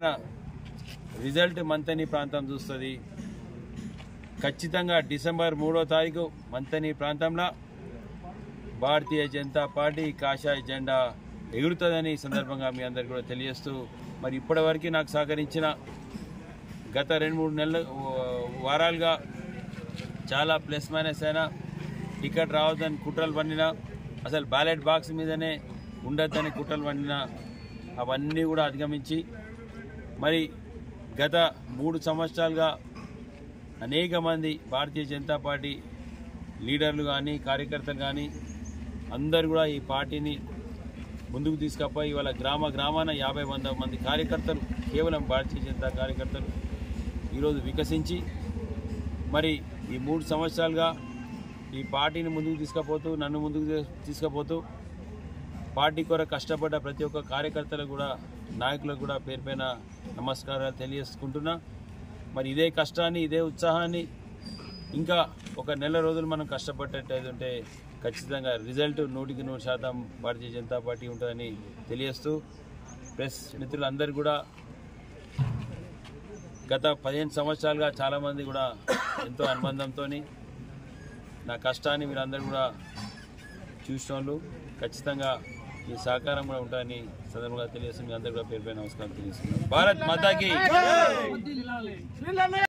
result Manthani ప్రాంతం చూస్తుంది ఖచ్చితంగా డిసెంబర్ మూడో తారీఖు మంతని ప్రాంతంలో భారతీయ జనతా పార్టీ కాషాయ జెండా ఎగురుతుందని ఈ సందర్భంగా మీ అందరికి కూడా తెలియజేస్తూ మరి ఇప్పటివరకు నాకు సహకరించిన గత రెండు మూడు నెలల వారాలుగా చాలా ప్లస్ మైనస్ అయినా టికెట్ రావద్దని కుట్రలు పండినా అసలు బ్యాలెట్ బాక్స్ మీదనే ఉండొద్దని కుట్రలు పండినా అవన్నీ కూడా అధిగమించి మరి గత మూడు సంవత్సరాలుగా అనేక మంది భారతీయ జనతా పార్టీ లీడర్లు కానీ కార్యకర్తలు కానీ అందరు కూడా ఈ పార్టీని ముందుకు తీసుకపోయి ఇవాళ గ్రామ గ్రామాన యాభై వంద మంది కార్యకర్తలు కేవలం భారతీయ జనతా కార్యకర్తలు ఈరోజు వికసించి మరి ఈ మూడు సంవత్సరాలుగా ఈ పార్టీని ముందుకు తీసుకుపోతూ నన్ను ముందుకు తీ- తీసుకుపోతూ పార్టీ కొరకు కష్టపడ్డ ప్రతి ఒక్క కార్యకర్తలకు కూడా నాయకులకు కూడా పేరు పైన నమస్కారాలు తెలియజేసుకుంటున్నా మరి ఇదే కష్టాన్ని ఇదే ఉత్సాహాన్ని ఇంకా ఒక నెల రోజులు మనం కష్టపడ్డట్టయితే ఖచ్చితంగా రిజల్ట్ నూటికి నూరు శాతం భారతీయ జనతా పార్టీ ఉంటుందని తెలియజేస్తూ ప్రెస్ మిత్రులందరూ కూడా గత పదిహేను సంవత్సరాలుగా చాలామంది కూడా ఎంతో అనుబంధంతో నా కష్టాన్ని మీరందరూ కూడా చూసిన వాళ్ళు ఖచ్చితంగా ఈ సహకారం కూడా ఉంటుందని సందర్భంగా తెలియజేస్తుంది మీ అందరూ కూడా పేరు పైన నమస్కారం తెలియజేస్తున్నాను భారత్ మాతాకి